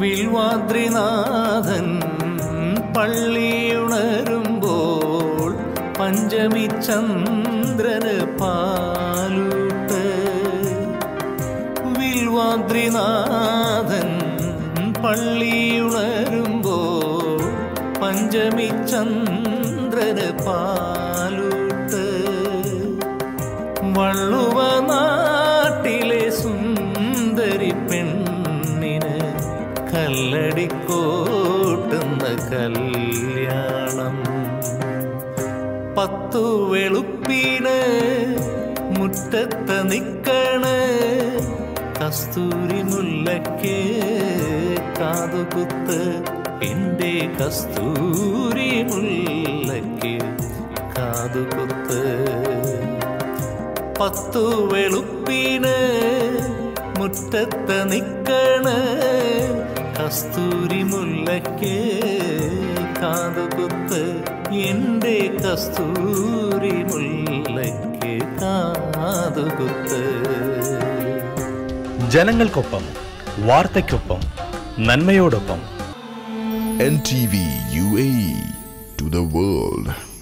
വിൽവാദ്രിനാഥൻ പള്ളിയുണരുമ്പോൾ പഞ്ചമി ചന്ദ്രന് പാലൂട്ട് വിൽവാദ്രിനാഥൻ പള്ളിയുണരുമ്പോൾ പഞ്ചമി ചന്ദ്രന് പാലൂട്ട് വള്ളുവ നാട്ടിലെ സുന്ദരി പെണ്ണിന് കല്ലടിക്കോട്ടുന്ന കല്യാണം പത്തു വെളുപ്പിന് മുറ്റത്ത് നിക്കണ് കസ്തൂരി മുല്ലയ്ക്ക് കാതുകുത്ത് എൻ്റെ കസ്തൂരി മുല്ലയ്ക്ക് കാതുകുത്ത് പത്തു വെളുപ്പിന് മുറ്റത്ത് നിക്കണ് കസ്തൂരി മുല്ലയ്ക്ക് കാതുകുത്ത് എൻ്റെ കസ്തൂരി മുല്ലയ്ക്ക് കാതുകുത്ത് ജനങ്ങൾക്കൊപ്പം വാർത്തയ്ക്കൊപ്പം നന്മയോടൊപ്പം NTV UAE to the world.